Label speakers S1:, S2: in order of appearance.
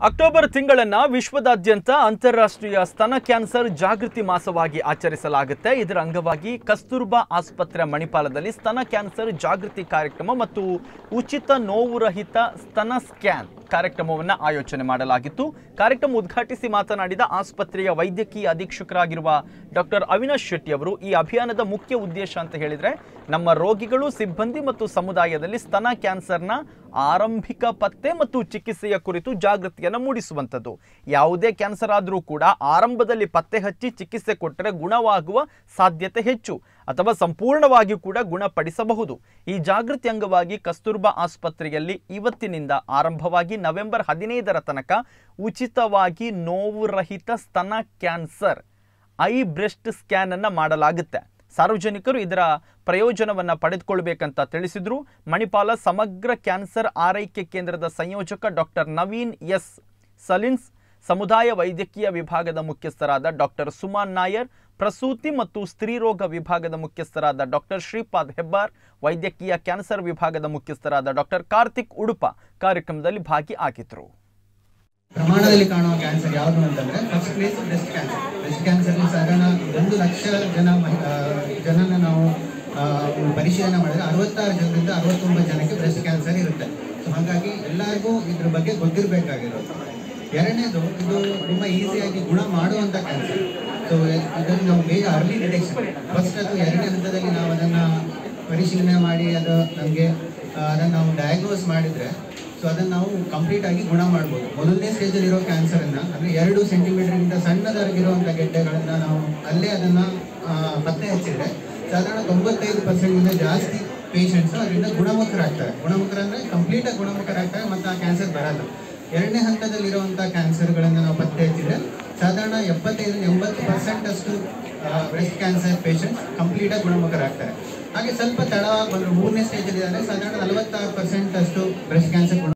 S1: October ತಿಂಗಳನ್ನ ವಿಶ್ವದಾದ್ಯಂತ ಅಂತಾರಾಷ್ಟ್ರೀಯ ಸ್ತನ ಕ್ಯಾನ್ಸರ್ ಜಾಗೃತಿ ಮಾಸವಾಗಿ ಆಚರಿಸಲಾಗುತ್ತೆ ಇದರ ಅಂಗವಾಗಿ ಕಸ್ತೂರ್ಬಾ ಆಸ್ಪತ್ರೆ ಮಣಿಪಾಲದಲ್ಲಿ ಸ್ತನ ಕ್ಯಾನ್ಸರ್ ಜಾಗೃತಿ ಕಾರ್ಯಕ್ರಮ ಮತ್ತು ಉಚಿತ ನೋವು ರಹಿತ ಸ್ತನ ಸ್ಕ್ಯಾನ್ ಕಾರ್ಯಕ್ರಮವನ್ನು ಆಯೋಜನೆ ಮಾಡಲಾಗಿತ್ತು ಕಾರ್ಯಕ್ರಮ ಉದ್ಘಾಟಿಸಿ ಮಾತನಾಡಿದ ಆಸ್ಪತ್ರೆಯ ವೈದ್ಯಕೀಯ ಅಧೀಕ್ಷಕರಾಗಿರುವ ಡಾಕ್ಟರ್ ಅವಿನಾಶ್ ಶೆಟ್ಟಿ ಅವರು ಈ ಅಭಿಯಾನದ ಮುಖ್ಯ ಉದ್ದೇಶ ಅಂತ ಹೇಳಿದ್ರೆ ನಮ್ಮ ರೋಗಿಗಳು ಸಿಬ್ಬಂದಿ ಮತ್ತು ಸಮುದಾಯದಲ್ಲಿ ಸ್ತನ ಕ್ಯಾನ್ಸರ್ನ ಆರಂಭಿಕ ಪತ್ತೆ ಮತ್ತು ಚಿಕಿತ್ಸೆಯ ಕುರಿತು ಜಾಗೃತಿಯನ್ನು ಮೂಡಿಸುವಂಥದ್ದು ಯಾವುದೇ ಕ್ಯಾನ್ಸರ್ ಆದರೂ ಕೂಡ ಆರಂಭದಲ್ಲಿ ಪತ್ತೆ ಹಚ್ಚಿ ಚಿಕಿತ್ಸೆ ಕೊಟ್ಟರೆ ಗುಣವಾಗುವ ಸಾಧ್ಯತೆ ಹೆಚ್ಚು ಅಥವಾ ಸಂಪೂರ್ಣವಾಗಿ ಕೂಡ ಗುಣಪಡಿಸಬಹುದು ಈ ಜಾಗೃತಿ ಅಂಗವಾಗಿ ಕಸ್ತೂರ್ಬಾ ಆಸ್ಪತ್ರೆಯಲ್ಲಿ ಇವತ್ತಿನಿಂದ ಆರಂಭವಾಗಿ ನವೆಂಬರ್ ಹದಿನೈದರ ತನಕ ಉಚಿತವಾಗಿ ನೋವು ರಹಿತ ಸ್ತನ ಕ್ಯಾನ್ಸರ್ ಐ ಬ್ರೆಸ್ಟ್ ಸ್ಕ್ಯಾನ್ ಅನ್ನ ಮಾಡಲಾಗುತ್ತೆ ಸಾರ್ವಜನಿಕರು ಇದರ ಪ್ರಯೋಜನವನ್ನು ಪಡೆದುಕೊಳ್ಬೇಕಂತ ತಿಳಿಸಿದ್ರು ಮಣಿಪಾಲ ಸಮಗ್ರ ಕ್ಯಾನ್ಸರ್ ಆರೈಕೆ ಕೇಂದ್ರದ ಸಂಯೋಜಕ ಡಾಕ್ಟರ್ ನವೀನ್ ಎಸ್ ಸಲಿನ್ಸ್ ಸಮುದಾಯ ವೈದ್ಯಕೀಯ ವಿಭಾಗದ ಮುಖ್ಯಸ್ಥರಾದ ಡಾಕ್ಟರ್ ಸುಮಾನ್ ನಾಯರ್ ಪ್ರಸೂತಿ ಮತ್ತು ಸ್ತ್ರೀರೋಗ ವಿಭಾಗದ ಮುಖ್ಯಸ್ಥರಾದ ಡಾಕ್ಟರ್ ಶ್ರೀಪಾದ್ ಹೆಬ್ಬಾರ್ ವೈದ್ಯಕೀಯ ಕ್ಯಾನ್ಸರ್ ವಿಭಾಗದ ಮುಖ್ಯಸ್ಥರಾದ ಡಾಕ್ಟರ್ ಕಾರ್ತಿಕ್ ಉಡುಪ ಕಾರ್ಯಕ್ರಮದಲ್ಲಿ ಭಾಗಿಯಾಗಿದ್ದರು
S2: ಪ್ರಮಾಣದಲ್ಲಿ ಕಾಣುವ ಕ್ಯಾನ್ಸರ್ ಯಾವುದು ಅಂತಂದ್ರೆ first place breast cancer breast cancer ಸಾಧಾರಣ ಒಂದು ಲಕ್ಷ ಜನ ಮಹಿ- ಆ, ಜನನ ನಾವು ಆ, ಪರಿಶೀಲನೆ ಮಾಡಿದ್ರೆ ಅರವತ್ತಾರು ಜನರಿಂದ ಅರವತ್ತೊಂಬತ್ತು ಜನಕ್ಕೆ ಬ್ರೆಸ್ಟ್ ಕ್ಯಾನ್ಸರ್ ಇರುತ್ತೆ ಸೊ ಹಾಗಾಗಿ ಎಲ್ಲರಿಗೂ ಇದ್ರ ಬಗ್ಗೆ ಗೊತ್ತಿರಬೇಕಾಗಿರೋದು ಎರಡನೇದು ಇದು ತುಂಬಾ ಈಸಿಯಾಗಿ ಗುಣ ಮಾಡುವಂತ ಕ್ಯಾನ್ಸರ್ ಸೊ ಇದನ್ನು ನಾವು ಬೇಗ ಅರ್ಲಿ ಡಿಟೆಕ್ಷನ್ ಫಸ್ಟ್ ಅದು ಎರಡನೇ ಹಂತದಲ್ಲಿ ನಾವು ಅದನ್ನ ಪರಿಶೀಲನೆ ಮಾಡಿ ಅದು ನಮಗೆ ಅದನ್ನು ನಾವು ಡಯಾಗ್ನೋಸ್ ಮಾಡಿದ್ರೆ ಸೊ ಅದನ್ನ ನಾವು ಕಂಪ್ಲೀಟ್ ಆಗಿ ಗುಣ ಮಾಡ್ಬೋದು ಮೊದಲನೇ ಸ್ಟೇಜ್ ಇರೋ ಕ್ಯಾನ್ಸರ್ ಅನ್ನ ಅಂದ್ರೆ ಎರಡು ಸೆಂಟಿಮೀಟರ್ ಗಿಂತ ಸಣ್ಣದಾಗಿರುವಂತ ಗೆಡ್ಡೆಗಳನ್ನ ನಾವು ಅಲ್ಲೇ ಅದನ್ನ ಆ, ಪತ್ತೆ ಹಚ್ಚಿದ್ರೆ ಸಾಧಾರಣ ತೊಂಬತ್ತೈದು ಪರ್ಸೆಂಟ್ ಇಂದ ಜಾಸ್ತಿ ಪೇಷಂಟ್ಸ್ ಅದರಿಂದ ಗುಣಮುಖರಾಗ್ತಾರೆ ಗುಣಮುಖರ ಅಂದ್ರೆ ಕಂಪ್ಲೀಟ್ ಆಗಿ ಗುಣಮುಖರಾಗ್ತಾರೆ ಮತ್ತೆ ಆ ಕ್ಯಾನ್ಸರ್ ಬರಲ್ಲ ಎರಡನೇ ಹಂತದಲ್ಲಿರುವಂತ ಕ್ಯಾನ್ಸರ್ಗಳನ್ನ ನಾವು ಪತ್ತೆ ಹಚ್ಚಿದ್ರೆ ಸಾಧಾರಣ ಎಪ್ಪತ್ತೈದು ಎಂಬತ್ತು ಪರ್ಸೆಂಟ್ ಅಷ್ಟು ಬ್ರೆಸ್ಟ್ ಕ್ಯಾನ್ಸರ್ ಪೇಷಂಟ್ಸ್ ಕಂಪ್ಲೀಟ್ ಆಗಿ ಗುಣಮುಖರಾಗ್ತಾರೆ ಹಾಗೆ ಸ್ವಲ್ಪ ತಡವಾಗಿ ಬಂದ್ರು ಮೂರನೇ ಸ್ಟೇಜ್ ಅಲ್ಲಿ ಸಾಧಾರಣ ನಲವತ್ತಾರು ಪರ್ಸೆಂಟ್ ಅಷ್ಟು ಬ್ರೆಸ್ಟ್ ಕ್ಯಾನ್ಸರ್